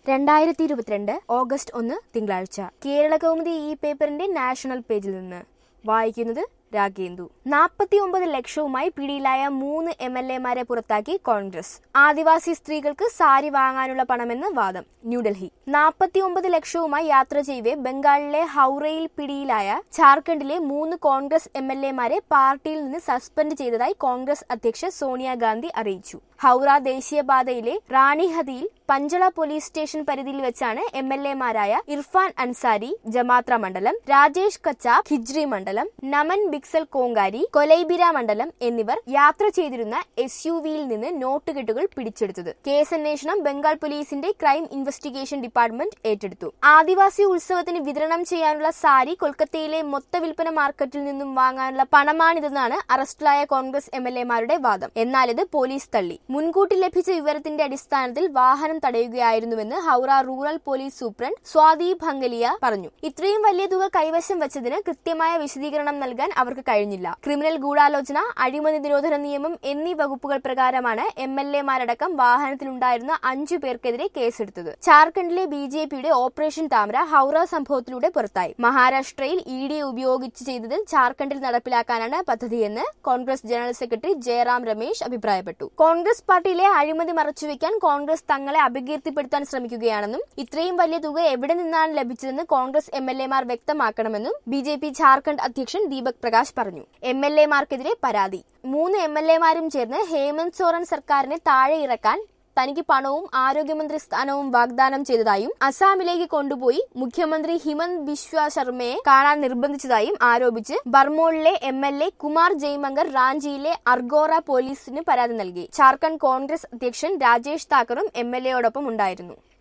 രണ്ടായിരത്തി ഇരുപത്തിരണ്ട് ഓഗസ്റ്റ് ഒന്ന് തിങ്കളാഴ്ച കേരള കൗമുദി ഈ പേപ്പറിന്റെ നാഷണൽ പേജിൽ നിന്ന് വായിക്കുന്നത് രാഗേന്ദു നാൽപ്പത്തി ഒമ്പത് ലക്ഷവുമായി പിടിയിലായ മൂന്ന് എം എൽ എമാരെ പുറത്താക്കി കോൺഗ്രസ് ആദിവാസി സ്ത്രീകൾക്ക് സാരി വാങ്ങാനുള്ള പണമെന്ന് വാദം ന്യൂഡൽഹി നാൽപ്പത്തി ഒമ്പത് ലക്ഷവുമായി യാത്ര ചെയ്യവേ ബംഗാളിലെ ഹൗറയിൽ പിടിയിലായ ജാർഖണ്ഡിലെ മൂന്ന് കോൺഗ്രസ് എം എൽ എമാരെ പാർട്ടിയിൽ നിന്ന് സസ്പെൻഡ് ചെയ്തതായി കോൺഗ്രസ് അധ്യക്ഷ സോണിയാഗാന്ധി അറിയിച്ചു ഹൗറ ദേശീയപാതയിലെ റാണിഹതിയിൽ പഞ്ചള പോലീസ് സ്റ്റേഷൻ പരിധിയിൽ വെച്ചാണ് എം എൽ എമാരായ ഇർഫാൻ അൻസാരി ജമാത്ര മണ്ഡലം രാജേഷ് കച്ചാബ് ഹിജ്രി മണ്ഡലം നമൻ ബിക്സൽ കോങ്കാരി കൊലൈബിര മണ്ഡലം എന്നിവർ യാത്ര ചെയ്തിരുന്ന എസ് യു വിയിൽ നിന്ന് നോട്ടുകെട്ടുകൾ പിടിച്ചെടുത്തത് കേസന്വേഷണം ബംഗാൾ പോലീസിന്റെ ക്രൈം ഇൻവെസ്റ്റിഗേഷൻ ഡിപ്പാർട്ട്മെന്റ് ഏറ്റെടുത്തു ആദിവാസി ഉത്സവത്തിന് വിതരണം ചെയ്യാനുള്ള സാരി കൊൽക്കത്തയിലെ മൊത്ത വിൽപ്പന മാർക്കറ്റിൽ നിന്നും വാങ്ങാനുള്ള പണമാണിതെന്നാണ് അറസ്റ്റിലായ കോൺഗ്രസ് എം എൽ എമാരുടെ വാദം എന്നാൽ ഇത് പോലീസ് തള്ളി മുൻകൂട്ടി ലഭിച്ച വിവരത്തിന്റെ അടിസ്ഥാനത്തിൽ വാഹനം തടയുകയായിരുന്നുവെന്ന് Howrah rural police superintendent Swati Bhangalia പറഞ്ഞു ഇത്രയും വലിയ തുക കൈവശം വെച്ചതിന് കൃത്യമായ വിശദീകരണം നൽകാൻ അവർക്ക് കഴിഞ്ഞില്ല ക്രിമിനൽ ഗൂഢാലോചന അഴിമതി നിരോധന നിയമം എന്നീ വകുപ്പുകൾ പ്രകാരമാണ് എം എൽ എമാരടക്കം വാഹനത്തിലുണ്ടായിരുന്ന അഞ്ചു പേർക്കെതിരെ കേസെടുത്തത് ജാർഖണ്ഡിലെ ബി ജെ പിയുടെ ഓപ്പറേഷൻ താമര ഹൗറ സംഭവത്തിലൂടെ പുറത്തായി മഹാരാഷ്ട്രയിൽ ഇ ഡി ഉപയോഗിച്ച് ചെയ്തത് ജാർഖണ്ഡിൽ നടപ്പിലാക്കാനാണ് പദ്ധതിയെന്ന് കോൺഗ്രസ് ജനറൽ സെക്രട്ടറി ജയറാം രമേശ് അഭിപ്രായപ്പെട്ടു കോൺഗ്രസ് പാർട്ടിയിലെ അഴിമതി മറച്ചുവെക്കാൻ കോൺഗ്രസ് തങ്ങളെ അപകീർത്തിപ്പെടുത്താൻ ശ്രമിക്കുകയാണെന്നും ഇത്രയും വലിയ തുക എവിടെ നിന്നാണ് ലഭിച്ചതെന്ന് കോൺഗ്രസ് എം എൽ എമാർ വ്യക്തമാക്കണമെന്നും ബി ജെ പി ജാർഖണ്ഡ് അധ്യക്ഷൻ ദീപക് പ്രകാശ് പറഞ്ഞു എം എൽ എമാർക്കെതിരെ പരാതി മൂന്ന് എം എൽ എമാരും ചേർന്ന് ഹേമന്ത് സോറൻ സർക്കാരിനെ താഴെ ഇറക്കാൻ തനിക്ക് പണവും ആരോഗ്യമന്ത്രി സ്ഥാനവും വാഗ്ദാനം ചെയ്തതായും അസാമിലേക്ക് കൊണ്ടുപോയി മുഖ്യമന്ത്രി ഹിമന്ത് ബിശ്വ ശർമ്മയെ കാണാൻ നിർബന്ധിച്ചതായും ആരോപിച്ച് ബർമോളിലെ M L A Kumar Jaimangal റാഞ്ചിയിലെ അർഗോറ പോലീസിന് പരാതി നൽകി ജാർഖണ്ഡ് കോൺഗ്രസ് അധ്യക്ഷൻ രാജേഷ് താക്കറും എം എൽ എയോടൊപ്പം ഉണ്ടായിരുന്നു